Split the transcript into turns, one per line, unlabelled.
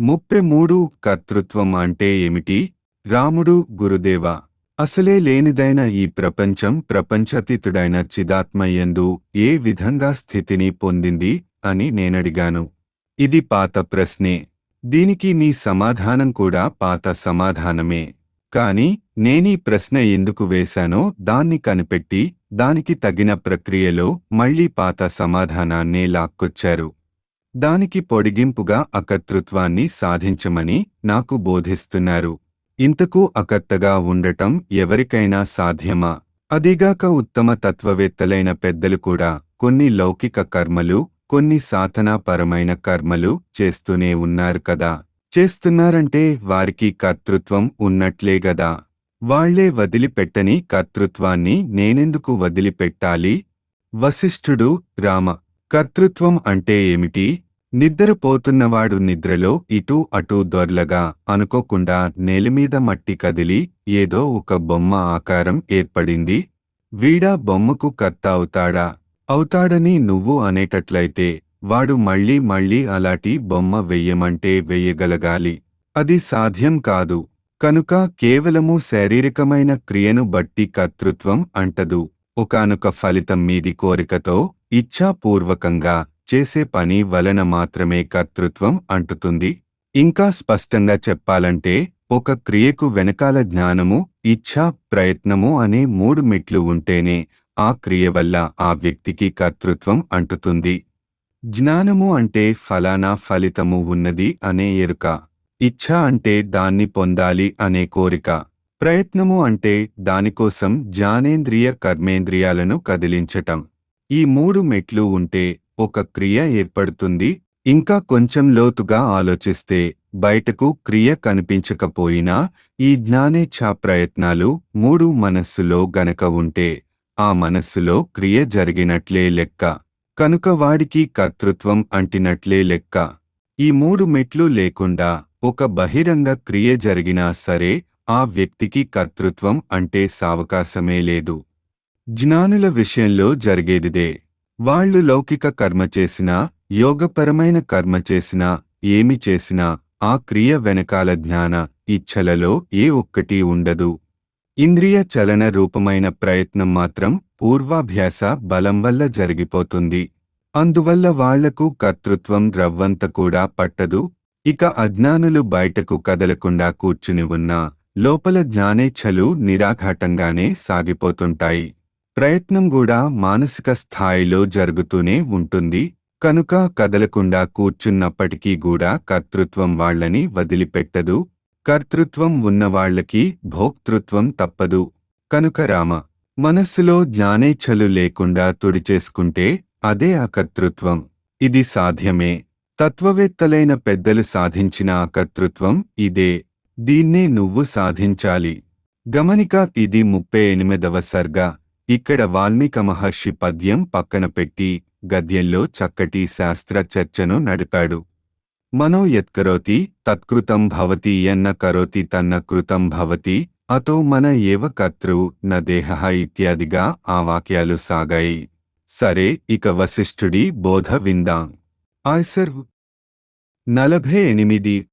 ముప్పై మూడు కర్తృత్వం అంటే ఏమిటి రాముడు గురుదేవ అసలే లేనిదైన ఈ ప్రపంచం ప్రపంచతీతుడైన చిదాత్మయందు ఏ విధంగా స్థితిని పొందింది అని నేనడిగాను ఇది పాత ప్రశ్నే దీనికి నీ సమాధానం కూడా పాత సమాధానమే కాని నేనీ ప్రశ్న ఎందుకు వేశానో దాన్ని కనిపెట్టి దానికి తగిన ప్రక్రియలో మళ్ళీ పాత సమాధానాన్నే లాక్కొచ్చారు దానికి పొడిగింపుగా అకర్తృత్వాన్ని సాధించమని నాకు బోధిస్తున్నారు ఇంతకు అకర్తగా ఉండటం ఎవరికైనా సాధ్యమా అదిగాక ఉత్తమ తత్వవేత్తలైన పెద్దలు కూడా కొన్ని లౌకిక కర్మలు కొన్ని సాధనాపరమైన కర్మలు చేస్తూనే ఉన్నారు కదా చేస్తున్నారంటే వారికి కర్తృత్వం ఉన్నట్లే గదా వాళ్లే వదిలిపెట్టని కర్తృత్వాన్ని నేనెందుకు వదిలిపెట్టాలి వశిష్ఠుడు రామ కర్తృత్వం అంటే ఏమిటి నిద్రపోతున్నవాడు నిద్రలో ఇటూ అటూ దొర్లగా అనుకోకుండా నేలమీద మట్టి కదిలి ఏదో ఒక బొమ్మ ఆకారం ఏర్పడింది వీడా బొమ్మకు కర్త అవుతాడా అవుతాడని నువ్వు అనేటట్లయితే వాడు మళ్ళీ మళ్ళీ అలాంటి బొమ్మ వెయ్యమంటే వెయ్యగలగాలి అది సాధ్యం కాదు కనుక కేవలము శారీరకమైన క్రియను బట్టి కర్తృత్వం అంటదు ఒకానొక ఫలితం మీది కోరికతో ఇచ్ఛాపూర్వకంగా చేసే పని వలన మాత్రమే కర్తృత్వం అంటుతుంది ఇంకా స్పష్టంగా చెప్పాలంటే ఒక క్రియకు వెనకాల జ్ఞానము ఇచ్ఛా ప్రయత్నము అనే మూడు మెట్లు ఉంటేనే ఆ క్రియ వల్ల ఆ వ్యక్తికి కర్తృత్వం అంటుతుంది జ్ఞానము అంటే ఫలానా ఫలితము ఉన్నది అనే ఎరుక ఇచ్ఛ అంటే దాన్ని పొందాలి అనే కోరిక ప్రయత్నము అంటే దానికోసం జ్ఞానేంద్రియ కర్మేంద్రియాలను కదిలించటం ఈ మూడు మెట్లు ఉంటే ఒక క్రియ ఏర్పడుతుంది ఇంకా కొంచెం లోతుగా ఆలోచిస్తే బయటకు క్రియ కనిపించకపోయినా ఈ జ్ఞానేచ్ఛా ప్రయత్నాలు మూడు మనస్సులో గనక ఉంటే ఆ మనస్సులో క్రియ జరిగినట్లే లెక్క కనుక వాడికి కర్తృత్వం అంటినట్లే లెక్క ఈ మూడు మెట్లు లేకుండా ఒక బహిరంగ క్రియ జరిగినా సరే ఆ వ్యక్తికి కర్తృత్వం అంటే సావకాశమే లేదు జ్ఞానుల విషయంలో జరిగేదిదే వాళ్ళు లౌకిక కర్మ చేసినా యోగపరమైన కర్మ చేసినా ఏమి చేసినా ఆ క్రియ వెనకాల జ్ఞాన ఇచ్ఛలలో ఏ ఒక్కటి ఉండదు ఇంద్రియ చలన రూపమైన ప్రయత్నం మాత్రం పూర్వాభ్యాస బలం వల్ల జరిగిపోతుంది అందువల్ల వాళ్లకు కర్తృత్వం రవ్వంత కూడా పట్టదు ఇక అజ్ఞానులు బయటకు కదలకుండా కూర్చుని ఉన్నా లోపల జ్ఞానేచ్ఛలు నిరాఘాటంగానే సాగిపోతుంటాయి ప్రయత్నం కూడా మానసిక స్థాయిలో జరుగుతూనే ఉంటుంది కనుక కదలకుండా కూర్చున్నప్పటికీ కూడా కర్తృత్వం వాళ్ళని వదిలిపెట్టదు కర్తృత్వం ఉన్నవాళ్లకి భోక్తృత్వం తప్పదు కనుక రామ మనస్సులో జ్ఞానేచ్ఛలు లేకుండా తుడిచేసుకుంటే అదే అకర్తృత్వం ఇది సాధ్యమే తత్వవేత్తలైన పెద్దలు సాధించిన అకర్తృత్వం ఇదే దీన్నే నువ్వు సాధించాలి గమనిక ఇది ముప్పై ఎనిమిదవ సర్గ ఇక్కడ వాల్మీక మహర్షి పద్యం పక్కన పెట్టి గద్యంలో చక్కటి శాస్త్ర చర్చను నడిపాడు మనో యత్కరోతి తత్కృతం భవతి ఎన్న కరోతి తన్న కృతం భవతి అతో మన ఏవ కర్తృ న దేహ ఇత్యాదిగా ఆ వాక్యాలు సాగాయి సరే ఇక వశిష్ఠుడి బోధ విందాం ఆయ్సర్ నలభై ఎనిమిది